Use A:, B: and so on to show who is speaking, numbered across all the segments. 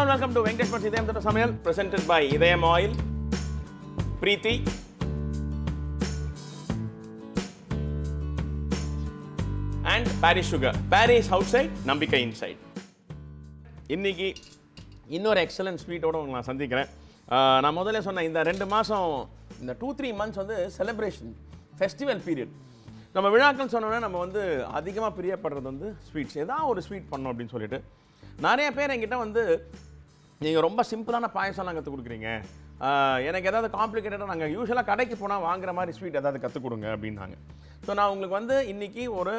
A: and welcome to Venkatesh Bhat Idhayam தொட்ட சமையல் presented by Idhayam oil Preethi and Parrys sugar Parrys outside நம்பிக்கை inside இன்னைக்கு இன்னொரு எக்ஸலன்ட் ஸ்வீட்டோட உங்களை நான் சந்திக்கிறேன் ஆஹ் நான் முதல்ல சொன்னேன் இந்த ரெண்டு மாதம் இந்த டூ த்ரீ மந்த்ஸ் வந்து செலிப்ரேஷன் ஃபெஸ்டிவல் பீரியட் நம்ம விழாக்கள் சொன்னோன்னே நம்ம வந்து அதிகமாக பிரியப்படுறது வந்து ஸ்வீட்ஸ் ஏதாவது ஒரு ஸ்வீட் பண்ணோம் அப்படின்னு சொல்லிட்டு நிறைய பேர் என்கிட்ட வந்து நீங்கள் ரொம்ப சிம்பிளான பாயசம்லாம் கற்றுக் கொடுக்குறீங்க ஆஹ் எனக்கு ஏதாவது காம்ப்ளிகேட்டடாக நாங்கள் யூஸ்வலாக கடைக்கு போனால் வாங்குற மாதிரி ஸ்வீட் ஏதாவது கற்றுக் கொடுங்க அப்படின்னாங்க ஸோ நான் உங்களுக்கு வந்து இன்னைக்கு ஒரு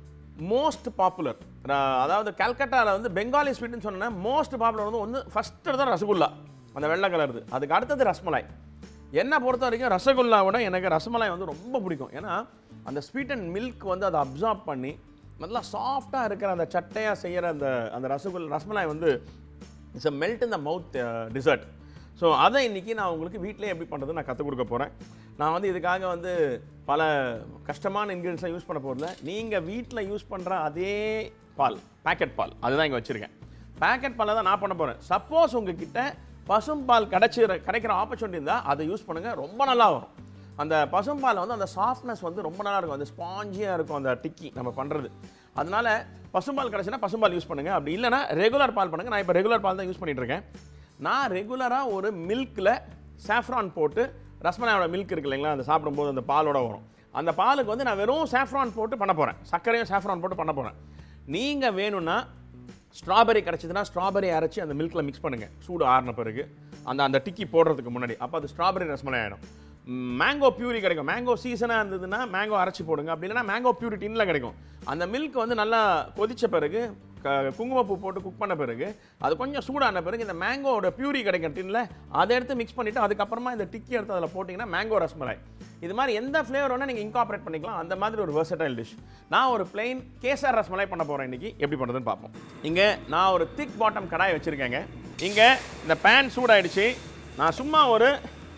A: மோஸ்ட் பாப்புலர் அதாவது கல்கட்டாவில் வந்து பெங்காலி ஸ்வீட்னு சொன்னேன் மோஸ்ட் பாப்புலர் வந்து ஒன்று ஃபஸ்ட்டு தான் ரசகுல்லா அந்த வெள்ளை கலருது அதுக்கு அடுத்தது ரஸ்மலாய் என்னை பொறுத்த வரைக்கும் ரசகுல்லாவோட எனக்கு ரசமலாய் வந்து ரொம்ப பிடிக்கும் ஏன்னா அந்த ஸ்வீட் அண்ட் மில்க் வந்து அதை அப்சார்ப் பண்ணி நல்லா சாஃப்டாக இருக்கிற அந்த சட்டையாக செய்கிற அந்த அந்த ரசகுல் ரசமலாய் வந்து it's a melt in the mouth dessert so அதை இன்றைக்கி நான் உங்களுக்கு வீட்டிலே எப்படி பண்ணுறது நான் கற்றுக் கொடுக்க போகிறேன் நான் வந்து இதுக்காக வந்து பல கஷ்டமான இன்க்ரீடியன்ஸ்லாம் யூஸ் பண்ண போகிறதில்ல நீங்கள் வீட்டில் யூஸ் பண்ணுற அதே பால் பேக்கெட் பால் அதுதான் இங்கே வச்சுருக்கேன் பேக்கெட் பாலை தான் நான் பண்ண போகிறேன் சப்போஸ் உங்ககிட்ட பசும்பால் கிடைச்சிற கிடைக்கிற ஆப்பர்ச்சுனிட்டி இருந்தால் அதை யூஸ் பண்ணுங்கள் ரொம்ப நல்லா வரும் அந்த பசும்பால் வந்து அந்த சாஃப்ட்னஸ் வந்து ரொம்ப நல்லா இருக்கும் அந்த ஸ்பாஞ்சியாக இருக்கும் அந்த டிக்கி நம்ம பண்ணுறது அதனால பசும்பால் கிடச்சுன்னா பசும்பால் யூஸ் பண்ணுங்கள் அப்படி இல்லைனா ரெகுலர் பால் பண்ணுங்கள் நான் இப்போ ரெகுலர் பால் தான் யூஸ் பண்ணிட்டு இருக்கேன் நான் ரெகுலராக ஒரு மில்கில் சாஃப்ரான் போட்டு ரஸ்மலாயோட மில்க் இருக்கு இல்லைங்களா அந்த சாப்பிடும்போது அந்த பாலோட வரும் அந்த பாலுக்கு வந்து நான் வெறும் சாஃப்ரான் போட்டு பண்ண போகிறேன் சர்க்கரையும் சாஃப்ரான் போட்டு பண்ண போகிறேன் நீங்கள் வேணும்னா ஸ்ட்ராபெரி கிடச்சிதுன்னா ஸ்ட்ராபெரி அரைச்சி அந்த மில்கில் மிக்ஸ் பண்ணுங்கள் சூடு ஆறின பிறகு அந்த அந்த டிக்கி போடுறதுக்கு முன்னாடி அப்போ அது ஸ்ட்ராபெரி ரசமலை ஆகிடும் மேங்கோ பியூரி கிடைக்கும் மேங்கோ சீசனாக இருந்ததுன்னா மேங்கோ அரைச்சி போடுங்க அப்படி இல்லைன்னா மேங்கோ பியூரி டின்ல கிடைக்கும் அந்த மில்க் வந்து நல்லா கொதிச்ச பிறகு க குங்குமப்பூ போட்டு குக் பண்ண பிறகு அது கொஞ்சம் சூடான பிறகு இந்த மேங்கோட பியூரி கிடைக்கும் டின்ல அதை எடுத்து மிக்ஸ் பண்ணிவிட்டு அதுக்கப்புறமா இந்த டிக்கி எடுத்து அதில் போட்டிங்கன்னா மேங்கோ ரஸ்மலாய் இது மாதிரி எந்த ஃப்ளேவர் வேணால் நீங்கள் இன்கார்பரேட் பண்ணிக்கலாம் அந்த மாதிரி ஒரு வெர்சடைல் டிஷ் நான் ஒரு பிளெயின் கேசர் ரஸ்மலாய் பண்ண போகிறேன் இன்றைக்கி எப்படி பண்ணுறதுன்னு பார்ப்போம் இங்கே நான் ஒரு திக் பாட்டம் கடாய் வச்சுருக்கேங்க இங்கே இந்த பேன் சூடாயிடுச்சு நான் சும்மா ஒரு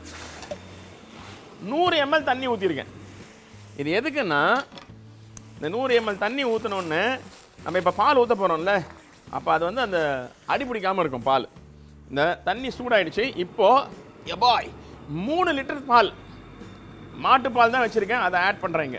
A: நூறு எம்எல் தண்ணி ஊற்றிருக்கேன் இது எதுக்குன்னா இந்த நூறு எம்எல் தண்ணி ஊற்றினோன்னு நம்ம இப்போ பால் ஊற்ற போகிறோம்ல அப்போ அது வந்து அந்த அடி பிடிக்காமல் இருக்கும் பால் இந்த தண்ணி சூடாயிடுச்சு இப்போது எபாய் மூணு லிட்டர் பால் மாட்டுப்பால் தான் வச்சுருக்கேன் அதை ஆட் பண்ணுறேங்க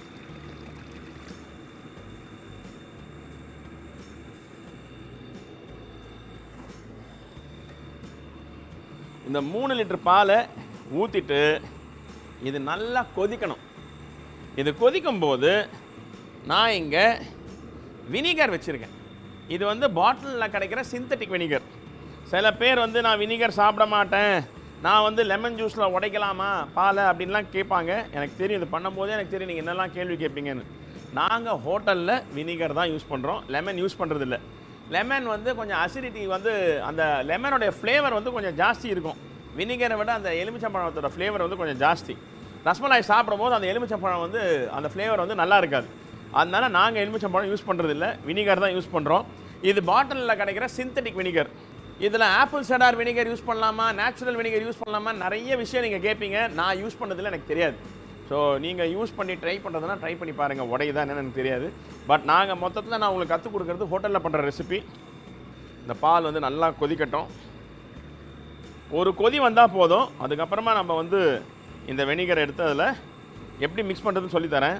A: இந்த மூணு லிட்டர் பாலை ஊற்றிட்டு இது நல்லா கொதிக்கணும் இது கொதிக்கும் போது நான் இங்கே வினிகர் வச்சுருக்கேன் இது வந்து பாட்டிலில் கிடைக்கிற சிந்தட்டிக் வினிகர் சில பேர் வந்து நான் வினிகர் சாப்பிட மாட்டேன் நான் வந்து லெமன் ஜூஸில் உடைக்கலாமா பாலை அப்படின்லாம் கேட்பாங்க எனக்கு தெரியும் இது பண்ணும்போதே எனக்கு தெரியும் நீங்கள் என்னெல்லாம் கேள்வி கேட்பீங்கன்னு நாங்கள் ஹோட்டலில் வினிகர் தான் யூஸ் பண்ணுறோம் லெமன் யூஸ் பண்ணுறதில்ல லெமன் வந்து கொஞ்சம் அசிடிட்டி வந்து அந்த லெமனோடைய ஃப்ளேவர் வந்து கொஞ்சம் ஜாஸ்தி இருக்கும் வினிகரை விட அந்த எலுமிச்சம்பழத்தோட ஃப்ளேவர் வந்து கொஞ்சம் ஜாஸ்தி ரசமலாய் சாப்பிடும்போது அந்த எலுமிச்சம்பழம் வந்து அந்த ஃப்ளேவர் வந்து நல்லா இருக்காது அதனால நாங்கள் எலுமிச்சம்பழம் யூஸ் பண்ணுறதில்ல வினிகர் தான் யூஸ் பண்ணுறோம் இது பாட்டிலில் கிடைக்கிற சிந்தட்டிக் வினிகர் இதில் ஆப்பிள் செடார் வினிகர் யூஸ் பண்ணலாமா நேச்சுரல் வினிகர் யூஸ் பண்ணலாமா நிறைய விஷயம் நீங்கள் கேட்பீங்க நான் யூஸ் பண்ணதில்ல எனக்கு தெரியாது ஸோ நீங்கள் யூஸ் பண்ணி ட்ரை பண்ணுறதுனா ட்ரை பண்ணி பாருங்கள் உடையுதா என்னன்னு எனக்கு தெரியாது பட் நாங்கள் மொத்தத்தில் நான் உங்களுக்கு கற்றுக் கொடுக்குறது ஹோட்டலில் பண்ணுற ரெசிபி இந்த பால் வந்து நல்லா கொதிக்கட்டும் ஒரு கொதி வந்தால் போதும் அதுக்கப்புறமா நம்ம வந்து இந்த வெனிகர் எடுத்து அதில் எப்படி மிக்ஸ் பண்ணுறதுன்னு சொல்லித்தரேன்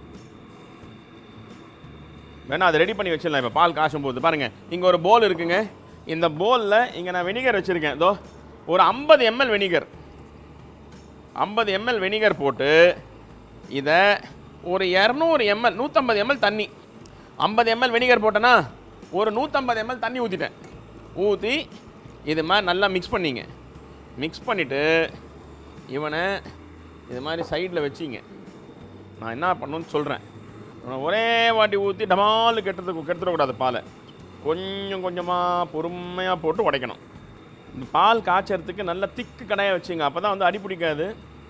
A: வேணா அதை ரெடி பண்ணி வச்சிடலாம் இப்போ பால் காசும் போது பாருங்கள் இங்கே ஒரு போல் இருக்குங்க இந்த போலில் இங்கே நான் வெனிகர் வச்சுருக்கேன் இதோ ஒரு ஐம்பது எம்எல் வெனிகர் ஐம்பது எம்எல் வெனிகர் போட்டு இதை ஒரு இரநூறு எம்எல் நூற்றம்பது எம்எல் தண்ணி ஐம்பது எம்எல் வெனிகர் போட்டேன்னா ஒரு நூற்றம்பது எம்எல் தண்ணி ஊற்றிட்டேன் ஊற்றி இது மாதிரி நல்லா மிக்ஸ் பண்ணிங்க மிக்ஸ் பண்ணிவிட்டு இவனை இது மாதிரி சைடில் வச்சிங்க நான் என்ன பண்ணணும்னு சொல்கிறேன் ஒரே வாட்டி ஊற்றி டமால் கெட்டுறதுக்கு கெடுத்துடக்கூடாது பாலை கொஞ்சம் கொஞ்சமாக பொறுமையாக போட்டு உடைக்கணும் இந்த பால் காய்ச்சறதுக்கு நல்ல திக்கு கடையை வச்சுங்க அப்போ தான் வந்து அடி பிடிக்காது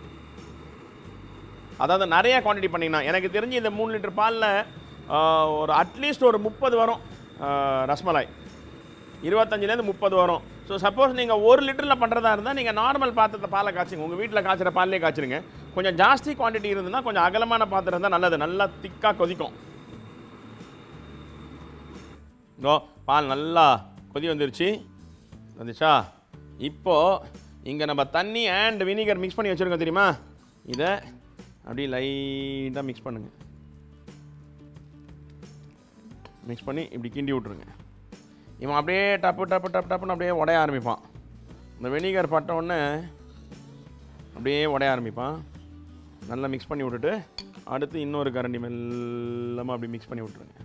A: அதாவது நிறைய குவான்டிட்டி பண்ணிங்கன்னா எனக்கு தெரிஞ்சு இந்த மூணு லிட்டர் பாலில் ஒரு அட்லீஸ்ட் ஒரு முப்பது வரும் ஆஹ், ரஸ்மலாய் இருபத்தஞ்சிலேருந்து முப்பது வரும் ஸோ சப்போஸ் நீங்கள் ஒரு லிட்டரில் பண்ணுறதா இருந்தால் நீங்கள் நார்மல் பாத்திரத்தை பாலை காய்ச்சுங்க உங்கள் வீட்டில் காய்ச்சுற பால்லே காய்ச்சிருங்க கொஞ்சம் ஜாஸ்தி குவான்டிட்டி இருந்ததுன்னா கொஞ்சம் அகலமான பாத்திரம் இருந்தால் நல்லது நல்லா திக்காக கொதிக்கும் இதோ பால் நல்லா கொதி வந்துருச்சு வந்துச்சா இப்போ இங்கே நம்ம தண்ணி அண்ட் வினிகர் மிக்ஸ் பண்ணி வச்சுருக்கோம் தெரியுமா இதை அப்படியே லைட்டாக மிக்ஸ் பண்ணுங்க மிக்ஸ் பண்ணி இப்படி கிண்டி விட்ருங்க இவன் அப்படியே டப்பு டப்பு டப்பு டப்புன்னு அப்படியே உடைய ஆரம்பிப்பான் இந்த வினிகர் பட்ட உடனே அப்படியே உடைய ஆரம்பிப்பான் நல்லா மிக்ஸ் பண்ணி விட்டுட்டு அடுத்து இன்னொரு கரண்டி மெல்லமாக அப்படி மிக்ஸ் பண்ணி விட்ருங்க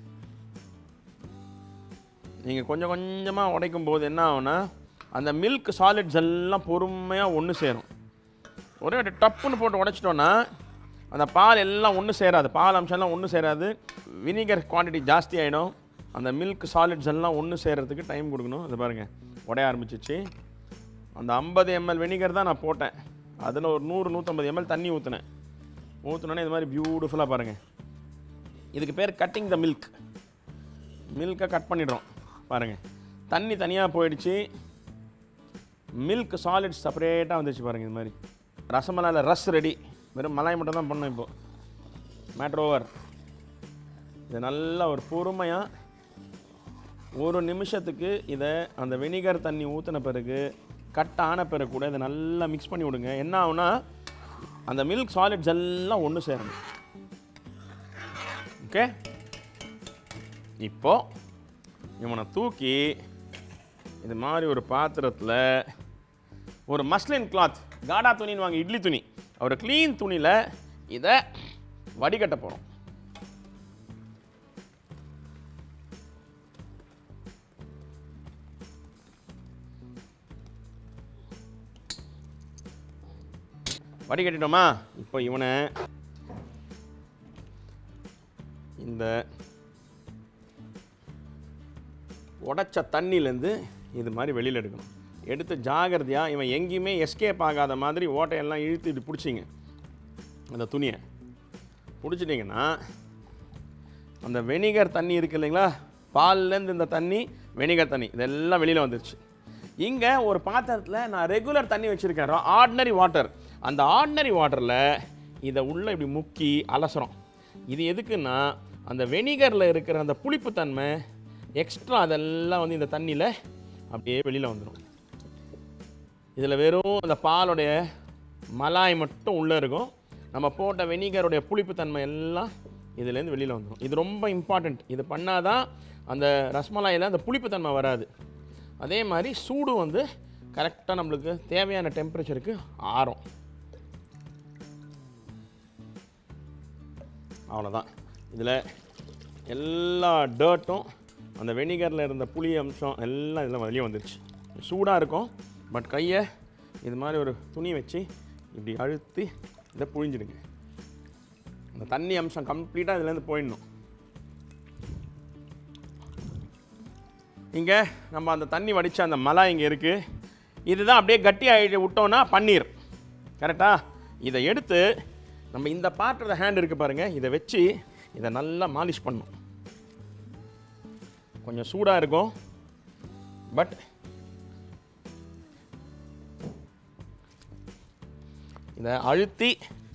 A: நீங்கள் கொஞ்சம் கொஞ்சமாக உடைக்கும் போது என்ன ஆகும்னா அந்த மில்க் சாலிட்ஸ் எல்லாம் பொறுமையாக ஒன்று சேரும் ஒரே ஒரு டப்புன்னு போட்டு உடைச்சிட்டோன்னா அந்த பால் எல்லாம் ஒன்று சேராது பால் அம்சம்லாம் ஒன்று சேராது வினிகர் குவான்டிட்டி ஜாஸ்தி ஆகிடும் அந்த மில்க் சாலிட்ஸ் எல்லாம் ஒன்று சேர்கிறதுக்கு டைம் கொடுக்கணும் அது பாருங்கள் உடைய ஆரம்பிச்சிச்சு அந்த ஐம்பது எம்எல் வினிகர் தான் நான் போட்டேன் அதில் ஒரு நூறு நூற்றம்பது எம்எல் தண்ணி ஊற்றினேன் ஊற்றினோன்னே இது மாதிரி பியூட்டிஃபுல்லாக பாருங்கள் இதுக்கு பேர் கட்டிங் த மில்க் மில்கை கட் பண்ணிடுறோம் பாருங்கள் தண்ணி தனியாக போயிடுச்சு மில்க் சாலிட்ஸ் செப்பரேட்டாக வந்துச்சு பாருங்கள் இது மாதிரி ரசமலாயில் ரஸ் ரெடி வெறும் மலாய் மட்டும் தான் பண்ணோம் இப்போது மேட்ரு ஓவர் இது நல்லா ஒரு பொறுமையாக ஒரு நிமிஷத்துக்கு இதை அந்த வினிகர் தண்ணி ஊற்றின பிறகு கட் ஆன பிறகு கூட இதை நல்லா மிக்ஸ் பண்ணி விடுங்க என்ன ஆகுனா அந்த மில்க் சாலிட்ஸ் எல்லாம் ஒன்று சேரணும் ஓகே இப்போ இவனை தூக்கி இது மாதிரி ஒரு பாத்திரத்தில் ஒரு மஸ்லின் கிளாத் காடா துணின்னு வாங்க இட்லி துணி ஒரு க்ளீன் துணியில் இதை வடிகட்ட போகிறோம் வடிகட்டிட்டோமா இப்போ இவனை இந்த உடைச்ச தண்ணியிலேருந்து இது மாதிரி வெளியில் எடுக்கணும் எடுத்து ஜாகிரதையாக இவன் எங்கேயுமே எஸ்கேப் ஆகாத மாதிரி ஓட்டையெல்லாம் இழுத்து இப்படி பிடிச்சிங்க அந்த துணியை பிடிச்சிட்டிங்கன்னா அந்த வெனிகர் தண்ணி இருக்கு இல்லைங்களா பால்லேருந்து இந்த தண்ணி வெனிகர் தண்ணி இதெல்லாம் வெளியில் வந்துருச்சு இங்கே ஒரு பாத்திரத்தில் நான் ரெகுலர் தண்ணி வச்சுருக்கேன் ஆர்டினரி வாட்டர் அந்த ஆர்டினரி வாட்டரில் இதை உள்ளே இப்படி முக்கி அலசுறோம் இது எதுக்குன்னா அந்த வெனிகரில் இருக்கிற அந்த புளிப்புத்தன்மை எக்ஸ்ட்ரா அதெல்லாம் வந்து இந்த தண்ணியில் அப்படியே வெளியில் வந்துடும் இதில் வெறும் அந்த பாலுடைய மலாய் மட்டும் உள்ளே இருக்கும் நம்ம போட்ட வெனிகருடைய புளிப்புத்தன்மை எல்லாம் இதுலேருந்து வெளியில் வந்துடும் இது ரொம்ப இம்பார்ட்டண்ட் இது பண்ணாதான் அந்த ரஸ்மலாயில் அந்த புளிப்புத்தன்மை வராது அதே மாதிரி சூடு வந்து கரெக்டாக நம்மளுக்கு தேவையான டெம்பரேச்சருக்கு ஆறும் அவ்வளோதான் இதில் எல்லா டர்ட்டும் அந்த வெனிகரில் இருந்த புளி அம்சம் எல்லாம் இதில் வெளியே வந்துருச்சு சூடாக இருக்கும் பட் கையை இது மாதிரி ஒரு துணி வச்சு இப்படி அழுத்தி இதை புழிஞ்சிடுங்க அந்த தண்ணி அம்சம் கம்ப்ளீட்டாக இதுலேருந்து போயிடணும் இங்கே நம்ம அந்த தண்ணி வடித்த அந்த மலை இங்கே இருக்குது இதுதான் அப்படியே கட்டி ஆகிட்டு விட்டோன்னா பன்னீர் கரெக்டா இதை எடுத்து நம்ம இந்த பார்ட் ஹேண்ட் இருக்குது பாருங்கள் இதை வச்சு இதை நல்லா மாலிஷ் பண்ணணும் கொஞ்சம் சூடாக இருக்கும் பட் இதை அழுத்தி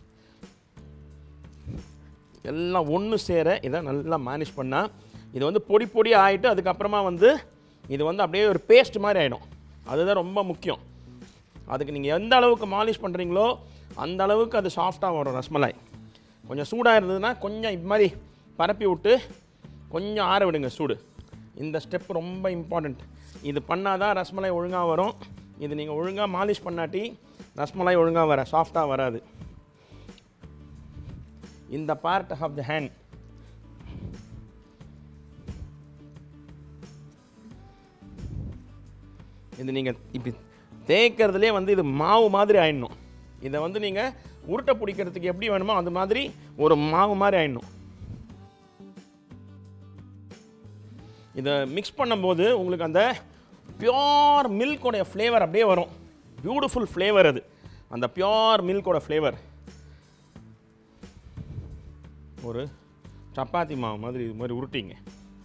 A: எல்லாம் ஒன்று சேர இதை நல்லா மேனேஜ் பண்ணால் இது வந்து பொடி பொடி ஆகிட்டு அதுக்கப்புறமா வந்து இது வந்து அப்படியே ஒரு பேஸ்ட் மாதிரி ஆகிடும் அதுதான் ரொம்ப முக்கியம் அதுக்கு நீங்கள் எந்த அளவுக்கு மாலிஷ் பண்ணுறீங்களோ அந்த அளவுக்கு அது சாஃப்டாக வரும் ரஸ்மலாய் கொஞ்சம் சூடாக இருந்ததுன்னா கொஞ்சம் இது மாதிரி பரப்பி விட்டு கொஞ்சம் ஆற விடுங்க சூடு இந்த ஸ்டெப் ரொம்ப இம்பார்ட்டண்ட் இது பண்ணால் தான் ரஸ்மலாய் ஒழுங்காக வரும் இது நீங்கள் ஒழுங்காக மாலிஷ் பண்ணாட்டி ரஸ்மலாய் ஒழுங்காக வர சாஃப்டாக வராது இந்த பார்ட் ஆஃப் த ஹேண்ட் இது நீங்கள் இப்படி தேய்க்கிறதுலே வந்து இது மாவு மாதிரி ஆயிடணும் இதை வந்து நீங்கள் உருட்டை பிடிக்கிறதுக்கு எப்படி வேணுமோ அது மாதிரி ஒரு மாவு மாதிரி ஆயிடணும் இதை மிக்ஸ் பண்ணும்போது உங்களுக்கு அந்த பியோர் மில்கோடைய ஃப்ளேவர் அப்படியே வரும் பியூட்டிஃபுல் ஃப்ளேவர் அது அந்த பியோர் மில்கோட ஃப்ளேவர் ஒரு சப்பாத்தி மாவு மாதிரி இது மாதிரி உருட்டிங்க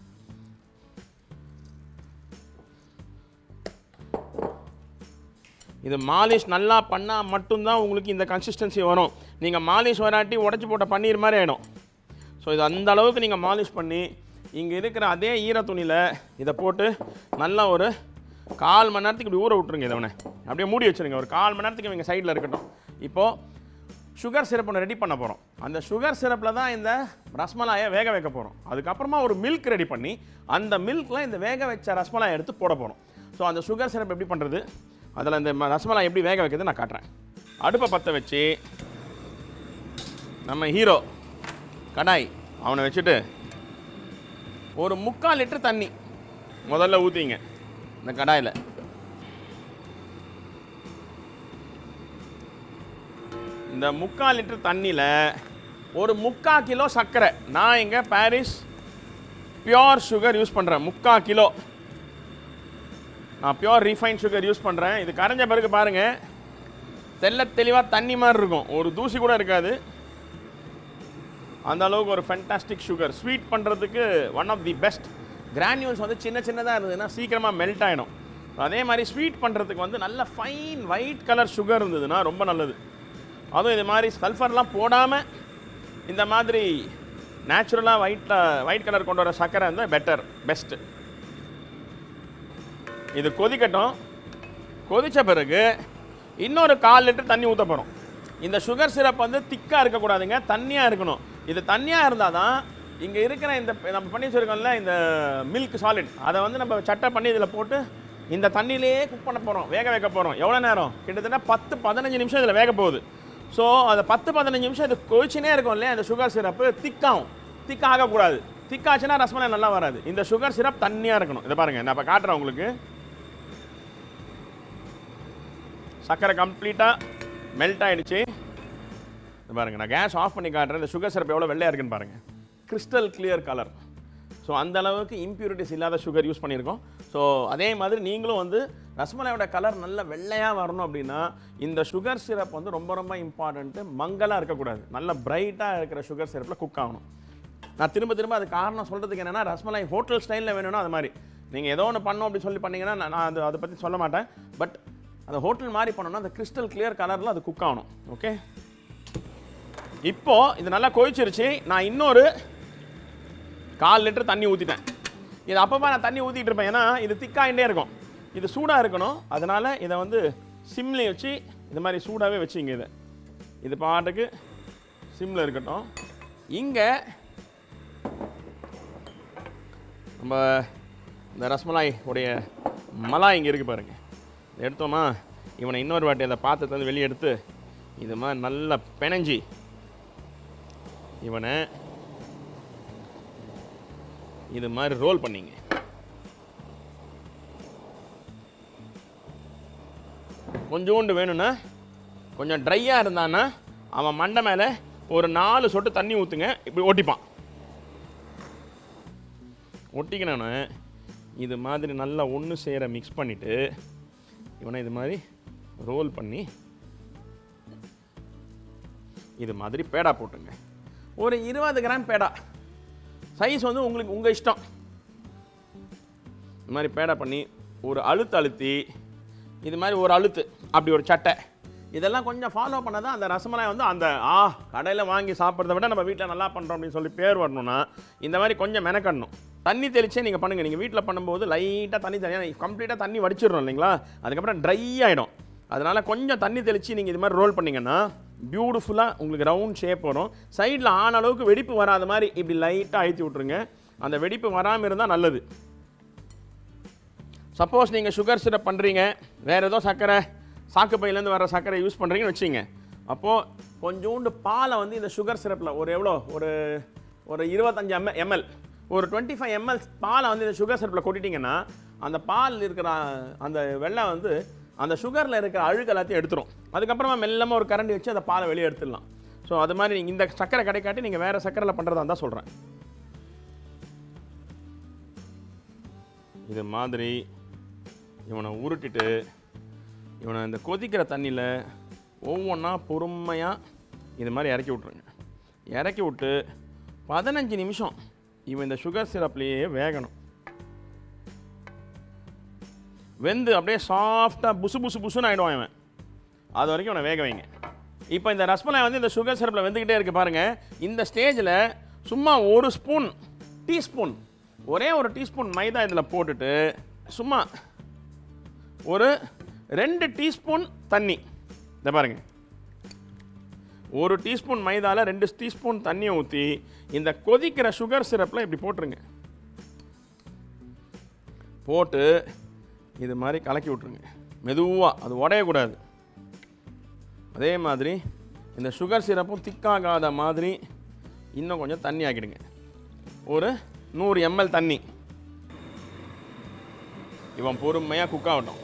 A: இது மாலிஷ் நல்லா பண்ணால் மட்டும்தான் உங்களுக்கு இந்த கன்சிஸ்டன்சி வரும் நீங்கள் மாலிஷ் வராட்டி உடச்சி போட்ட பன்னீர் மாதிரி ஆகிடும் ஸோ இது அந்த அளவுக்கு நீங்கள் மாலிஷ் பண்ணி இங்கே இருக்கிற அதே ஈர துணியில் இதை போட்டு நல்லா ஒரு கால் மணி நேரத்துக்கு இப்படி ஊற விட்டுருங்க இதை உடனே அப்படியே மூடி வச்சுருங்க ஒரு கால் மணி நேரத்துக்கு இவங்க சைடில் இருக்கட்டும் இப்போது சுகர் சிரப் ஒன்று ரெடி பண்ண போகிறோம் அந்த சுகர் சிரப்பில் தான் இந்த ரஸ்மலாயை வேக வைக்க போகிறோம் அதுக்கப்புறமா ஒரு மில்க் ரெடி பண்ணி அந்த மில்கில் இந்த வேக வச்ச ரஸ்மலாயை எடுத்து போட போகிறோம் ஸோ அந்த சுகர் சிரப் எப்படி பண்ணுறது அதில் இந்த ம- ரஸ்மலாய் எப்படி வேக வைக்கிறது நான் காட்டுறேன் அடுப்பை பற்ற வச்சு நம்ம ஹீரோ கடாய் அவனை வச்சுட்டு ஒரு முக்கால் லிட்டர் தண்ணி முதல்ல ஊற்றிங்க இந்த கடாயில் இந்த முக்கால் லிட்டர் தண்ணியில் ஒரு முக்கா கிலோ சர்க்கரை நான் இங்கே பாரிஸ் பியோர் சுகர் யூஸ் பண்ணுறேன் முக்கா கிலோ நான் பியோர் ரீஃபைன் சுகர் யூஸ் பண்ணுறேன் இது கரைஞ்ச பிறகு பாருங்கள் தெள்ள தெளிவாக தண்ணி மாதிரி இருக்கும் ஒரு தூசி கூட இருக்காது அந்த அளவுக்கு ஒரு ஃபென்டாஸ்டிக் சுகர் ஸ்வீட் பண்ணுறதுக்கு one of the best granules வந்து சின்ன சின்னதாக இருந்ததுன்னா சீக்கிரமாக மெல்ட் ஆகிடும் அதே மாதிரி ஸ்வீட் பண்ணுறதுக்கு வந்து நல்ல ஃபைன் ஒயிட் கலர் சுகர் இருந்ததுன்னா ரொம்ப நல்லது அதுவும் இது மாதிரி சல்ஃபர்லாம் போடாமல் இந்த மாதிரி நேச்சுரலாக ஒயிட்டில் ஒயிட் கலர் கொண்டு வர சர்க்கரை வந்து பெட்டர் பெஸ்ட்டு இது கொதிக்கட்டும் கொதிச்ச பிறகு இன்னொரு கால் லிட்டர் தண்ணி ஊற்ற போகிறோம் இந்த சுகர் சிரப் வந்து திக்காக இருக்கக்கூடாதுங்க தண்ணியாக இருக்கணும் இது தண்ணியாக இருந்தால் தான் இங்கே இருக்கிற இந்த நம்ம பண்ணி வச்சிருக்கோம்ல இந்த மில்க் சாலிட் அதை வந்து நம்ம சட்டை பண்ணி இதில் போட்டு இந்த தண்ணியிலேயே குக் பண்ண போகிறோம் வேக வைக்க போகிறோம் எவ்வளோ நேரம் கிட்டத்தட்ட பத்து பதினஞ்சு நிமிஷம் இதில் வேக போகுது ஸோ அந்த பத்து பதினஞ்சு நிமிஷம் இது கொதிச்சுனே இருக்கும் இல்லையா இந்த சுகர் சிரப்பு திக்காகும் திக்காகக்கூடாது திக்காச்சுன்னா ரசமலாய் நல்லா வராது இந்த சுகர் சிரப் தண்ணியாக இருக்கணும் இதை பாருங்கள் நான் இப்போ காட்டுறேன் உங்களுக்கு சர்க்கரை கம்ப்ளீட்டாக மெல்ட் ஆயிடுச்சு இது பாருங்க நான் கேஸ் ஆஃப் பண்ணி காட்டுறேன் இந்த சுகர் சிரப் எவ்வளோ வெள்ளையாக இருக்குன்னு பாருங்க கிறிஸ்டல் கிளியர் கலர் ஸோ அந்த அளவுக்கு இம்ப்யூரிட்டிஸ் இல்லாத சுகர் யூஸ் பண்ணியிருக்கோம் ஸோ அதே மாதிரி நீங்களும் வந்து ரசமலாயோட கலர் நல்ல வெள்ளையாக வரணும் அப்படின்னா இந்த சுகர் சிரப் வந்து ரொம்ப ரொம்ப இம்பார்ட்டண்ட்டு மங்கலாக இருக்கக்கூடாது நல்ல பிரைட்டாக இருக்கிற சுகர் சிரப்பில் குக் ஆகணும் நான் திரும்ப திரும்ப அது காரணம் சொல்கிறதுக்கு என்னென்னா ரசமலாய் ஹோட்டல் ஸ்டைலில் வேணும்னா அது மாதிரி நீங்கள் ஏதோ ஒன்று பண்ணோம் அப்படி சொல்லி பண்ணீங்கன்னா நான் நான் அது அதை பற்றி சொல்ல மாட்டேன் பட் அந்த ஹோட்டல் மாதிரி பண்ணோம்னா அந்த கிறிஸ்டல் கிளியர் கலரில் அது குக் ஆகணும் ஓகே இப்போ இது நல்லா கொதிச்சிருச்சு நான் இன்னொரு கால் லிட்டர் தண்ணி ஊற்றிட்டேன் இது அப்பப்போ நான் தண்ணி ஊற்றிட்டு இருப்பேன் ஏன்னா இது திக்காயிட்டே இருக்கும் இது சூடாக இருக்கணும் அதனால் இதை வந்து சிம்லேயே வச்சு இது மாதிரி சூடாகவே வச்சுங்க இதை இது பாட்டுக்கு சிம்மில் இருக்கட்டும் இங்கே நம்ம இந்த ரஸ்மலாய் உடைய மலாய் இங்கே இருக்குது பாருங்க இதை எடுத்தோமா இவனை இன்னொரு வாட்டி அந்த பாத்திரத்தை வந்து வெளியே எடுத்து இது மாதிரி நல்லா பிணைஞ்சி இவனை இது மாதிரி ரோல் பண்ணிங்க கொஞ்சோண்டு வேணும்னா கொஞ்சம் ட்ரையாக இருந்தான்னா அவன் மண்டை மேலே ஒரு நாலு சொட்டு தண்ணி ஊற்றுங்க இப்படி ஒட்டிப்பான் ஒட்டிக்கணுன்னு இது மாதிரி நல்லா ஒன்று சேர மிக்ஸ் பண்ணிவிட்டு இவனை இது மாதிரி ரோல் பண்ணி இது மாதிரி பேடா போட்டுங்க ஒரு இருபது கிராம் பேடா சைஸ் வந்து உங்களுக்கு உங்கள் இஷ்டம் இது மாதிரி பேடா பண்ணி ஒரு அழுத்து அழுத்தி இது மாதிரி ஒரு அழுத்து அப்படி ஒரு சட்டை இதெல்லாம் கொஞ்சம் ஃபாலோ பண்ணால் தான் அந்த ரசமலாய் வந்து அந்த ஆ கடையில் வாங்கி சாப்பிட்றத விட நம்ம வீட்டில் நல்லா பண்ணுறோம் அப்படின்னு சொல்லி பேர் வரணும்னா இந்த மாதிரி கொஞ்சம் மெனக்கடணும் தண்ணி தெளிச்சே நீங்கள் பண்ணுங்கள் நீங்கள் வீட்டில் பண்ணும்போது லைட்டாக தண்ணி தனியாக கம்ப்ளீட்டாக தண்ணி வடிச்சிடணும் இல்லைங்களா அதுக்கப்புறம் ட்ரை ஆகிடும் அதனால் கொஞ்சம் தண்ணி தெளித்து நீங்கள் இது மாதிரி ரோல் பண்ணிங்கன்னா பியூட்டிஃபுல்லாக உங்களுக்கு ரவுண்ட் ஷேப் வரும் சைடில் ஆன அளவுக்கு வெடிப்பு வராத மாதிரி இப்படி லைட்டாக அழுத்தி விட்ருங்க அந்த வெடிப்பு வராமல் இருந்தால் நல்லது சப்போஸ் நீங்கள் சுகர் சிரப் பண்ணுறீங்க வேறு ஏதோ சர்க்கரை சாக்கு பையிலேருந்து வர சர்க்கரை யூஸ் பண்ணுறீங்கன்னு வச்சுங்க அப்போது கொஞ்சோண்டு பாலை வந்து இந்த சுகர் சிரப்பில் ஒரு எவ்வளோ ஒரு ஒரு இருபத்தஞ்சு எம் எம்எல் ஒரு டுவெண்ட்டி ஃபைவ் எம்எல் பாலை வந்து இந்த சுகர் சிரப்பில் கொட்டிட்டிங்கன்னா அந்த பால் இருக்கிற அந்த வெள்ளம் வந்து அந்த சுகரில் இருக்கிற அழுக்கு எல்லாத்தையும் எடுத்துரும் அதுக்கப்புறமா மெல்லமாக ஒரு கரண்டி வச்சு அந்த பாலை வெளியே எடுத்துடலாம் ஸோ அது மாதிரி நீங்கள் இந்த சர்க்கரை கிடைக்காட்டி நீங்கள் வேறு சர்க்கரையில் பண்ணுறதா தான் சொல்கிறேன் இது மாதிரி இவனை உருட்டிட்டு இவனை இந்த கொதிக்கிற தண்ணியில் ஒவ்வொன்றா பொறுமையாக இது மாதிரி இறக்கி விட்ருங்க இறக்கி விட்டு பதினஞ்சு நிமிஷம் இவன் இந்த சுகர் சிரப்லேயே வேகணும் வெந்து அப்படியே சாஃப்டாக புசு புசு புசுன்னு ஆகிடுவான் இவன் அது வரைக்கும் இவனை வேக வைங்க இப்போ இந்த ரஸ்மலாய் வந்து இந்த சுகர் சிரப்பில் வெந்துக்கிட்டே இருக்கு பாருங்க இந்த ஸ்டேஜில் சும்மா ஒரு ஸ்பூன் டீஸ்பூன் ஒரே ஒரு டீஸ்பூன் மைதா இதில் போட்டுட்டு சும்மா ஒரு ரெண்டு டீஸ்பூன் தண்ணி இதை பாருங்க ஒரு டீஸ்பூன் மைதாவில் ரெண்டு டீஸ்பூன் தண்ணியை ஊற்றி இந்த கொதிக்கிற சுகர் சிரப்பில் இப்படி போட்டுருங்க போட்டு இது மாதிரி கலக்கி விட்ருங்க மெதுவாக அது உடையக்கூடாது அதே மாதிரி இந்த சுகர் சிரப்பும் திக்காகாத மாதிரி இன்னும் கொஞ்சம் தண்ணி ஆக்கிடுங்க ஒரு நூறு எம்எல் தண்ணி இவன் பொறுமையாக குக் ஆகட்டும்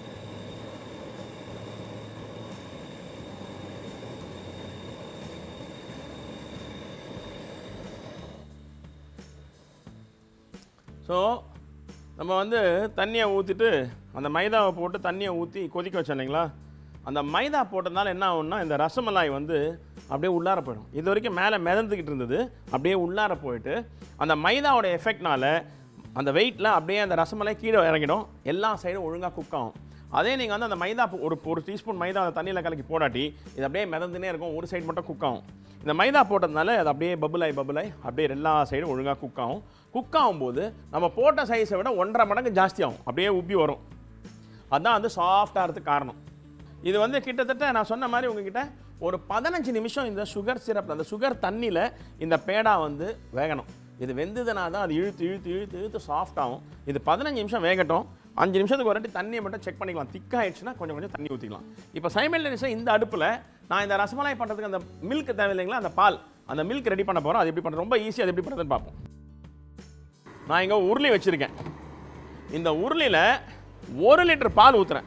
A: ஸோ நம்ம வந்து தண்ணியை ஊற்றிட்டு அந்த மைதாவை போட்டு தண்ணியை ஊற்றி கொதிக்க வச்சோம் இல்லைங்களா அந்த மைதா போட்டதுனால என்ன ஆகும்னா இந்த ரசமலாய் வந்து அப்படியே உள்ளார போயிடும் இது வரைக்கும் மேலே மிதந்துக்கிட்டு இருந்தது அப்படியே உள்ளார போயிட்டு அந்த மைதாவோட எஃபெக்ட்னால அந்த வெயிட்டில் அப்படியே அந்த ரசமலாய் கீழே இறங்கிடும் எல்லா சைடும் ஒழுங்காக குக் ஆகும் அதே நீங்கள் வந்து அந்த மைதா போ- ஒரு ஒரு டீஸ்பூன் மைதா அந்த தண்ணியில் கலக்கி போடாட்டி இது அப்படியே மிதந்துனே இருக்கும் ஒரு சைடு மட்டும் குக் ஆகும் இந்த மைதா போட்டதுனால அது அப்படியே பபுளாய் பபுளாய் அப்படியே எல்லா சைடும் ஒழுங்காக குக் ஆகும் குக் ஆகும்போது நம்ம போட்ட சைஸை விட ஒன்றரை மடங்கு ஜாஸ்தி ஆகும் அப்படியே உப்பி வரும் அதான் வந்து சாஃப்டாக இருக்க காரணம் இது வந்து கிட்டத்தட்ட நான் சொன்ன மாதிரி உங்ககிட்ட ஒரு பதினஞ்சு நிமிஷம் இந்த சுகர் சிரப்பில் அந்த சுகர் தண்ணியில் இந்த பேடா வந்து வேகணும் இது வெந்ததுனா தான் அது இழுத்து இழுத்து இழுத்து இழுத்து சாஃப்ட் ஆகும் இது பதினஞ்சு நிமிஷம் வேகட்டும் அஞ்சு நிமிஷத்துக்கு ஒரு வாட்டி தண்ணியை மட்டும் செக் பண்ணிக்கலாம் திக்காயிடுச்சுன்னா கொஞ்சம் கொஞ்சம் தண்ணி ஊற்றிக்கலாம் இப்போ சைமல்டேனியஸாக இந்த அடுப்பில் நான் இந்த ரசமலாய் பண்ணுறதுக்கு அந்த மில்க் தேவையில்லைங்களா அந்த பால் அந்த மில்க் ரெடி பண்ண போகிறோம் அது எப்படி பண்ணுறது ரொம்ப ஈஸி அது எப்படி பண்ணுறதுன்னு பார்ப்போம் நான் இங்கே உருளி வச்சுருக்கேன் இந்த உருளியில் ஒரு லிட்டர் பால் ஊற்றுறேன்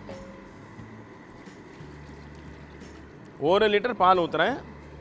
A: ஒரு லிட்டர் பால் ஊற்றுறேன்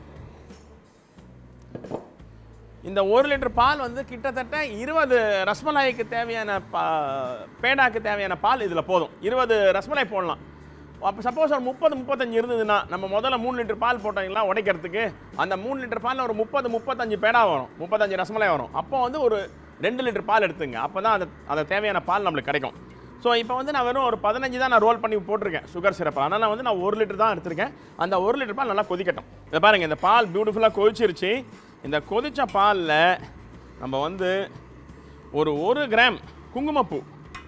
A: இந்த ஒரு லிட்டர் பால் வந்து கிட்டத்தட்ட இருபது ரஸ்மலாய்க்கு தேவையான பா பேடாக்கு தேவையான பால் இதில் போதும் இருபது ரஸ்மலாய் போடலாம் அப்போ சப்போஸ் ஒரு முப்பது முப்பத்தஞ்சு இருந்ததுன்னா நம்ம முதல்ல மூணு லிட்டர் பால் போட்டீங்களா உடைக்கிறதுக்கு அந்த மூணு லிட்டர் பாலில் ஒரு முப்பது முப்பத்தஞ்சு பேடா வரும் முப்பத்தஞ்சு ரசமலாய் வரும் அப்போ வந்து ஒரு ரெண்டு லிட்டர் பால் எடுத்துங்க அப்போ தான் அது அது தேவையான பால் நம்மளுக்கு கிடைக்கும் ஸோ இப்போ வந்து நான் வெறும் ஒரு பதினஞ்சு தான் நான் ரோல் பண்ணி போட்டிருக்கேன் சுகர் சிரப் அதனால் வந்து நான் ஒரு லிட்டர் தான் எடுத்திருக்கேன் அந்த ஒரு லிட்டர் பால் நல்லா கொதிக்கட்டும் இதை பாருங்கள் இந்த பால் பியூட்டிஃபுல்லாக கொதிச்சிருச்சு இந்த கொதிச்ச பாலில் நம்ம வந்து ஒரு ஒரு கிராம் குங்குமப்பூ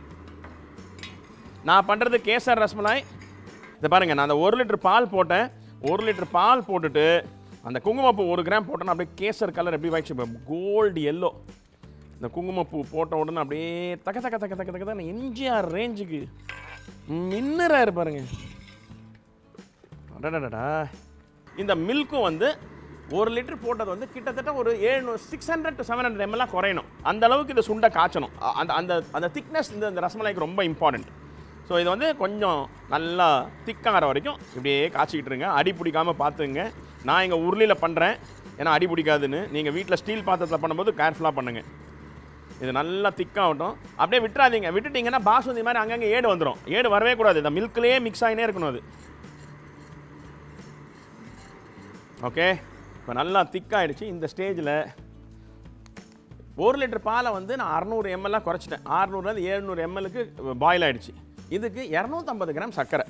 A: நான் பண்ணுறது கேசர் ரஸ்மலாய் இதை பாருங்கள் நான் அந்த ஒரு லிட்டர் பால் போட்டேன் ஒரு லிட்டர் பால் போட்டுட்டு அந்த குங்குமப்பூ ஒரு கிராம் போட்டோன்னா அப்படியே கேசர் கலர் எப்படி வாய்ச்சி கோல்டு எல்லோ இந்த குங்குமப்பூ போட்ட உடனே அப்படியே தக்க தக்க தக்க தக்க தக்க தான் எம்ஜிஆர் ரேஞ்சுக்கு மின்னராரு பாருங்க அடடடடா இந்த மில்க்கும் வந்து ஒரு லிட்டர் போட்டது வந்து கிட்டத்தட்ட ஒரு ஏழ்நூறு six hundred to seven hundred எம்எல்லாம் குறையணும் அந்த அளவுக்கு இந்த சுண்டை காய்ச்சணும் அ- அந்த அந்த அந்த திக்னஸ் இந்த இந்த ரசமலாய்க்கு ரொம்ப இம்பார்ட்டண்ட் ஸோ இது வந்து கொஞ்சம் நல்லா திக்காகிற வரைக்கும் இப்படியே காய்ச்சிக்கிட்டு இருங்க அடி பிடிக்காம பார்த்துங்க நான் இங்கே உருளியில் பண்ணுறேன் ஏன்னா அடி பிடிக்காதுன்னு நீங்கள் வீட்டில் ஸ்டீல் பாத்திரத்தில் பண்ணும்போது கேர்ஃபுல்லாக பண்ணுங்கள் இது நல்லா திக்காகட்டும் அப்படியே விட்டுறாதீங்க விட்டுட்டீங்கன்னா பாசுமதி மாதிரி அங்கங்கே ஏடு வந்துடும் ஏடு வரவே கூடாது இந்த மில்க்லேயே மிக்ஸ் ஆகினே இருக்கணும் அது ஓகே இப்போ நல்லா திக்காயிடுச்சு இந்த ஸ்டேஜில் ஒரு லிட்டர் பாலை வந்து நான் அறநூறு எம்எல்லாம் குறைச்சிட்டேன் அறநூறுலேருந்து ஏழ்நூறு எம்எல்லுக்கு பாயில் ஆயிடுச்சு இதுக்கு இரநூத்தம்பது கிராம் சர்க்கரை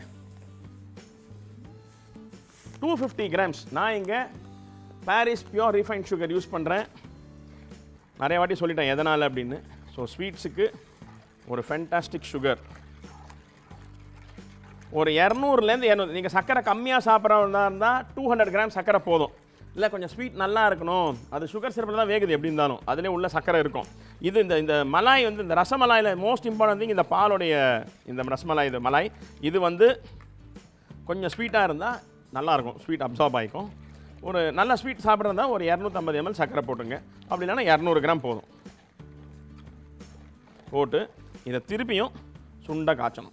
A: டூ ஃபிஃப்டி கிராம்ஸ் நான் இங்கே Parry's pure refine sugar use பண்ணுறேன் நிறைய வாட்டி சொல்லிட்டேன் எதனால் அப்படின்னு ஸோ ஸ்வீட்ஸுக்கு ஒரு ஃபென்டாஸ்டிக் சுகர் ஒரு இரநூறுலேருந்து இரநூறு நீங்கள் சர்க்கரை கம்மியாக சாப்பிட்றதா இருந்தால் டூ ஹண்ட்ரட் கிராம் சர்க்கரை போதும் இல்லை கொஞ்சம் ஸ்வீட் நல்லா இருக்கணும் அது சுகர் சிரப்பில் தான் வேகுது எப்படி இருந்தாலும் அதுலேயே உள்ள சர்க்கரை இருக்கும் இது இந்த இந்த மலாய் வந்து இந்த ரசமலாயில் மோஸ்ட் இம்பார்ட்டன்ட் திங் இந்த பாலுடைய இந்த ரசமலாய் இது மலாய் இது வந்து கொஞ்சம் ஸ்வீட்டாக இருந்தால் நல்லாயிருக்கும் ஸ்வீட் அப்சார்ப் ஆகிக்கும் ஒரு நல்ல ஸ்வீட் சாப்பிட்றதா ஒரு இரநூத்தம்பது எம்எல் சர்க்கரை போட்டுங்க அப்படி இல்லைன்னா இரநூறு கிராம் போதும் போட்டு இதை திருப்பியும் சுண்ட காய்ச்சணும்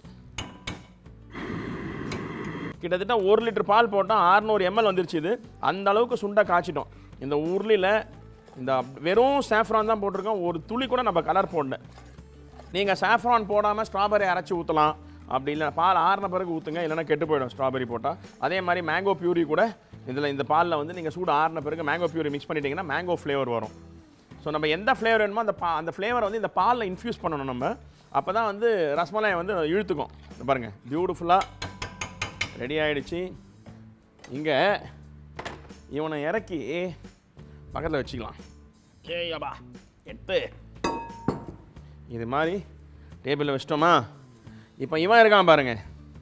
A: கிட்டத்தட்ட ஒரு லிட்டர் பால் போட்டால் 600 எம்எல் வந்துருச்சு இது அந்த அளவுக்கு சுண்டை காய்ச்சிட்டோம் இந்த உருளியில் இந்த வெறும் சாஃப்ரான் தான் போட்டிருக்கோம் ஒரு துளி கூட நம்ம கலர் போடல நீங்கள் சாஃப்ரான் போடாமல் ஸ்ட்ராபெரி அரைச்சி ஊற்றலாம் அப்படி இல்லை பால் ஆறின பிறகு ஊற்றுங்க இல்லைன்னா கெட்டு போயிடும் ஸ்ட்ராபெரி போட்டால் அதே மாதிரி மேங்கோ பியூரி கூட இதில் இந்த பாலில் வந்து நீங்கள் சூடு ஆறின பிறகு மேங்கோ பியூரி மிக்ஸ் பண்ணிட்டீங்கன்னா மேங்கோ ஃப்ளேவர் வரும் ஸோ நம்ம எந்த ஃப்ளேவர் வேணுமோ அந்த பா அந்த ஃப்ளேவரை வந்து இந்த பாலில் இன்ஃப்யூஸ் பண்ணணும் நம்ம அப்போ தான் வந்து ரசமலாயை வந்து இழுத்துக்கும் இந்த பாருங்கள் பியூட்டிஃபுல்லாக ரெடி ஆயிடுச்சு இங்கே இவனை இறக்கி பக்கத்தில் வச்சுக்கலாம் ஏய்யப்பா எட்டு இது மாதிரி டேபிளில் வச்சிட்டோமா இப்போ இவன் இருக்கான் பாருங்க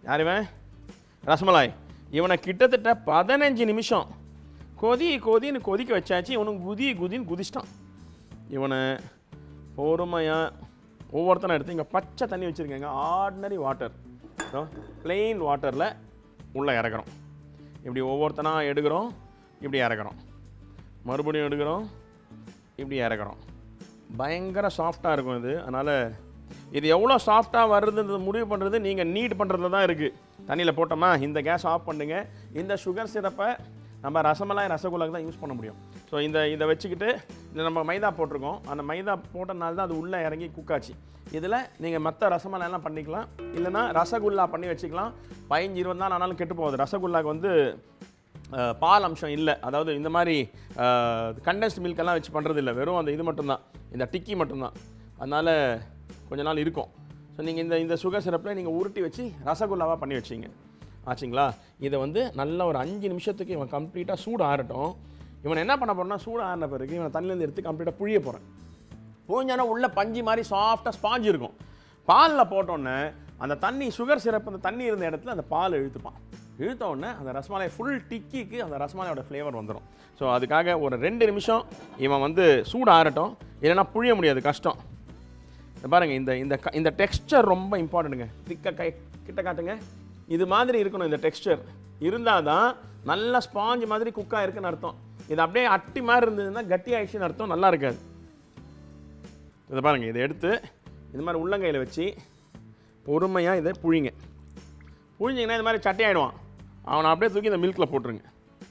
A: யார் இவன் ரசமலாய் இவனை கிட்டத்தட்ட பதினஞ்சு நிமிஷம் கொதி கொதின்னு கொதிக்க வச்சாச்சு இவனும் குதி குதின்னு குதிச்சிட்டான் இவனை பொறுமையாக ஒவ்வொருத்தனை எடுத்து இங்கே பச்சை தண்ணி வச்சுருக்கேங்க ஆர்டினரி வாட்டர் plain வாட்டரில் உள்ளே இறக்குறோம் இப்படி ஒவ்வொருத்தனா எடுக்கிறோம் இப்படி இறக்குறோம் மறுபடியும் எடுக்கிறோம் இப்படி இறக்குறோம் பயங்கர சாஃப்டாக இருக்கும் இது அதனால் இது எவ்வளோ சாஃப்டாக வருதுன்றது முடிவு பண்ணுறது நீங்கள் நீட் பண்ணுறதுல தான் இருக்குது தண்ணியில் போட்டோமா இந்த கேஸ் ஆஃப் பண்ணுங்க இந்த சுகர் சிரப்பை நம்ம ரசமலாய் ரசகுல்லாக்கு தான் யூஸ் பண்ண முடியும் ஸோ இந்த இதை வச்சுக்கிட்டு இந்த நம்ம மைதா போட்டிருக்கோம் அந்த மைதா போட்டனால தான் அது உள்ளே இறங்கி குக்காச்சு இதில் நீங்கள் மற்ற ரசமலாய்லாம் பண்ணிக்கலாம் இல்லைன்னா ரசகுல்லா பண்ணி வச்சுக்கலாம் பதினஞ்சு இருபது நாள் ஆனாலும் கெட்டு போகுது ரசகுல்லாக்கு வந்து அஹ், பால் அம்சம் இல்லை அதாவது இந்த மாதிரி கண்டென்ஸ்ட் மில்கெல்லாம் வச்சு பண்ணுறது இல்லை வெறும் அந்த இது மட்டும்தான் இந்த டிக்கி மட்டும்தான் அதனால் கொஞ்ச நாள் இருக்கும் ஸோ நீங்கள் இந்த இந்த சுகர் சிரப்பில் நீங்கள் உருட்டி வச்சு ரசகுல்லாவாக பண்ணி வச்சிங்க ஆச்சுங்களா இதை வந்து நல்ல ஒரு அஞ்சு நிமிஷத்துக்கு இவன் கம்ப்ளீட்டாக சூடு ஆறட்டும் இவன் என்ன பண்ண போறேன்னா சூடு ஆறின பிறகு இவனை தண்ணியிலேருந்து எடுத்து கம்ப்ளீட்டாக புழிய போகிறேன் பூஞ்சானா உள்ள பஞ்சு மாதிரி சாஃப்டாக ஸ்பாஞ்ச் இருக்கும் பாலில் போட்டோன்னே அந்த தண்ணி சுகர் சிரப் அந்த தண்ணி இருந்த இடத்துல அந்த பால் இழுத்துப்பான் இழுத்த உடனே அந்த ரசமலாய் ஃபுல் டிக்கிக்கு அந்த ரசமலாயோட ஃப்ளேவர் வந்துடும் ஸோ அதுக்காக ஒரு ரெண்டு நிமிஷம் இவன் வந்து சூடு ஆறட்டும் இல்லைன்னா புழிய முடியாது கஷ்டம் இந்த பாருங்க இந்த இந்த க- இந்த டெக்ஸ்சர் ரொம்ப இம்பார்ட்டண்ட்டுங்க திக்க கை கிட்ட காட்டுங்க இது மாதிரி இருக்கணும் இந்த டெக்ஸ்சர் இருந்தால் தான் நல்ல ஸ்பாஞ்ச் மாதிரி குக்காக இருக்குன்னு அர்த்தம் இது அப்படியே அட்டி மாதிரி இருந்ததுன்னா கட்டி ஆயிடுச்சுன்னு அர்த்தம் நல்லா இருக்காது இதை பாருங்க இதை எடுத்து இந்த மாதிரி உள்ளங்கையில் வச்சு பொறுமையாக இதை புழிங்க புழிஞ்சிங்கன்னா இந்த மாதிரி சட்டை ஆயிடுவான் அவனை அப்படியே தூக்கி இந்த மில்கில் போட்டுருங்க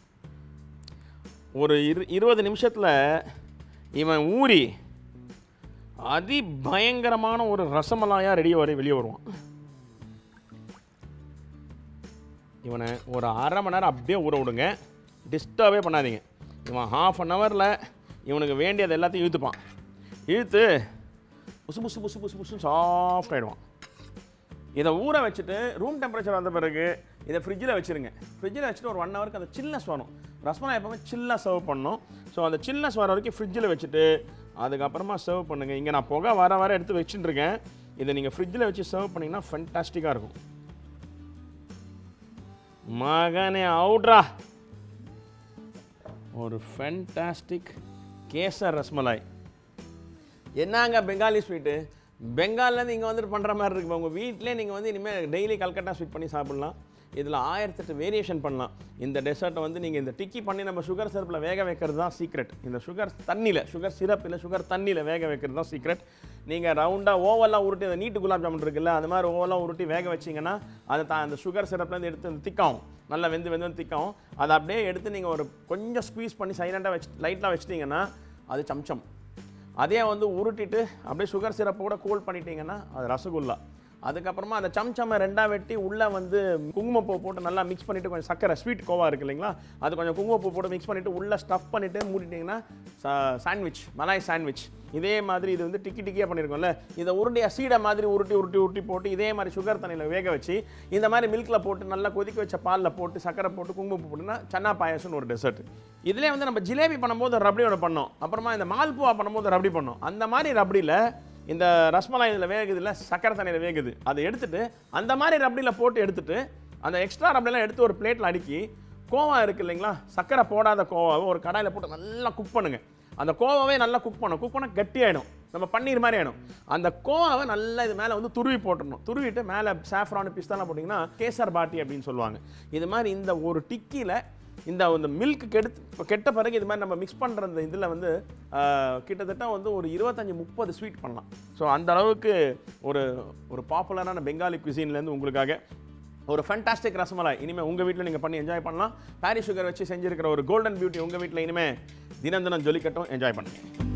A: ஒரு இரு இருபது நிமிஷத்தில் இவன் ஊறி அதி பயங்கரமான ஒரு ரசமலாயாக ரெடி வரை வெளியே வருவான் இவனை ஒரு அரை மணி நேரம் அப்படியே ஊற விடுங்க டிஸ்டர்பே பண்ணாதீங்க இவன் ஹாஃப் அன் ஹவரில் இவனுக்கு வேண்டியது எல்லாத்தையும் இழுத்துப்பான் இழுத்து புசு புசு புசு புசு புசு சாஃப்ட் ஆகிடுவான் இதை ஊற வச்சுட்டு ரூம் டெம்பரேச்சர் வந்த பிறகு இதை ஃப்ரிட்ஜில் வச்சுருங்க ஃப்ரிட்ஜில் வச்சுட்டு ஒரு ஒன் ஹவருக்கு அந்த சில்னஸ் வரும் ரசமலாய் எப்பவுமே சில்லாக சர்வ் பண்ணணும் ஸோ அந்த சில்னஸ் வர வரைக்கும் ஃப்ரிட்ஜில் வச்சுட்டு அதுக்கப்புறமா சர்வ் பண்ணுங்கள் இங்கே நான் புகை வர வர எடுத்து வச்சுட்டு இருக்கேன் இதை நீங்கள் ஃப்ரிட்ஜில் வச்சு சர்வ் பண்ணிங்கன்னா ஃபென்டாஸ்டிக்காக இருக்கும் மகனே அவுட்ரா ஒரு ஃபென்டாஸ்டிக் கேசர் ரஸ்மலாய் என்னங்க பெங்காலி ஸ்வீட்டு பெங்கால்லேருந்து இங்கே வந்துட்டு பண்ணுற மாதிரி இருக்கு உங்கள் வீட்டிலே நீங்கள் வந்து இனிமேல் டெய்லி கல்கட்டா ஸ்வீட் பண்ணி சாப்பிட்லாம் இதில் ஆயிரத்தெட்டு வேரியேஷன் பண்ணலாம் இந்த டெசர்ட்டை வந்து நீங்கள் இந்த டிக்கி பண்ணி நம்ம சுகர் சிரப்பில் வேக வைக்கிறது தான் சீக்ரெட் இந்த சுகர் தண்ணியில் சுகர் சிரப் இல்லை சுகர் தண்ணியில் வேக வைக்கிறது தான் சீக்ரெட் நீங்கள் ரவுண்டாக ஓவெல்லாம் உருட்டி அந்த நீட்டு குலாப் ஜாமுன் இருக்குல்ல அது மாதிரி ஓவெல்லாம் உருட்டி வேக வச்சிங்கன்னா அது தான் அந்த சுகர் சிரப்லேருந்து எடுத்து அந்த திக்காகும் நல்லா வெந்து வெந்து வந்து திக்காகும் அதை அப்படியே எடுத்து நீங்கள் ஒரு கொஞ்சம் ஸ்குவீஸ் பண்ணி சைலண்டாக வச்சு லைட்டாக வச்சிட்டிங்கன்னா அது சம்சம் அதே வந்து உருட்டிட்டு அப்படியே சுகர் சிரப்போட கூல் பண்ணிட்டீங்கன்னா அது ரசகுல்லா அதுக்கப்புறமா அந்த சம்சம்மை ரெண்டாக வெட்டி உள்ளே வந்து குங்குமப்பூ போட்டு நல்லா மிக்ஸ் பண்ணிவிட்டு கொஞ்சம் சக்கரை ஸ்வீட் கோவா இருக்கு இல்லைங்களா அது கொஞ்சம் குங்குமப்பூ போட்டு மிக்ஸ் பண்ணிவிட்டு உள்ளே ஸ்டஃப் பண்ணிவிட்டு மூடிட்டிங்கன்னா சாண்ட்விச் மலாய் சாண்ட்விச் இதே மாதிரி இது வந்து டிக்கி டிக்கியாக பண்ணியிருக்கோம்ல இதை உருண்டி சீடை மாதிரி உருட்டி உருட்டி உருட்டி போட்டு இதே மாதிரி சுகர் தண்ணியில் வேக வச்சு இந்த மாதிரி மில்கில் போட்டு நல்லா கொதிக்க வச்ச பாலில் போட்டு சக்கரை போட்டு குங்குமப்பூ போட்டுன்னா சன்னா பாயாசம்னு ஒரு டெசர்ட் இதுலேயே வந்து நம்ம ஜிலேபி பண்ணும்போது ஒரு ரபடி ஒன்று பண்ணோம் அப்புறமா இந்த மால்புவா பண்ணும்போது ஒரு ரபடி பண்ணோம் அந்த மாதிரி ரபடியில் இந்த ரஸ்மலாய் இதில் வேகுதுல சக்கரை தண்ணியில் வேகுது அதை எடுத்துட்டு அந்த மாதிரி ரபடியில் போட்டு எடுத்துட்டு அந்த எக்ஸ்ட்ரா ரபடிலாம் எடுத்து ஒரு பிளேட்டில் அடுக்கி கோவா இருக்கு இல்லைங்களா சக்கரை போடாத கோவாவை ஒரு கடாயில் போட்டு நல்லா குக் பண்ணுங்க அந்த கோவாவே நல்லா குக் பண்ணும் குக் பண்ணால் கட்டியாயிடும் நம்ம பன்னீர் மாதிரி ஆயிடும் அந்த கோவாவை நல்லா இது மேலே வந்து துருவி போட்டுடணும் துருவிட்டு மேலே சாஃப்ரான் பிஸ்தாலாம் போட்டிங்கன்னா கேசர் பாட்டி அப்படின்னு சொல்லுவாங்க இது மாதிரி இந்த ஒரு டிக்கியில் இந்த இந்த மில்க் கெடுத்து கெட்ட பிறகு இது மாதிரி நம்ம மிக்ஸ் பண்ணுற இந்த இதில் வந்து ஆஹ், கிட்டத்தட்ட வந்து ஒரு இருபத்தஞ்சி முப்பது ஸ்வீட் பண்ணலாம் ஸோ அந்த அளவுக்கு ஒரு ஒரு பாப்புலரான பெங்காலி குசின்லேருந்து உங்களுக்காக ஒரு ஃபண்டாஸ்டிக் ரசமலாய் இனிமேல் உங்கள் வீட்டில் நீங்கள் பண்ணி என்ஜாய் பண்ணலாம் பாரி சுகர் வச்சு செஞ்சிருக்கிற ஒரு கோல்டன் பியூட்டி உங்கள் வீட்டில் இனிமேல் தினம் தினம் ஜொலிக்கட்டும் என்ஜாய் பண்ணுங்க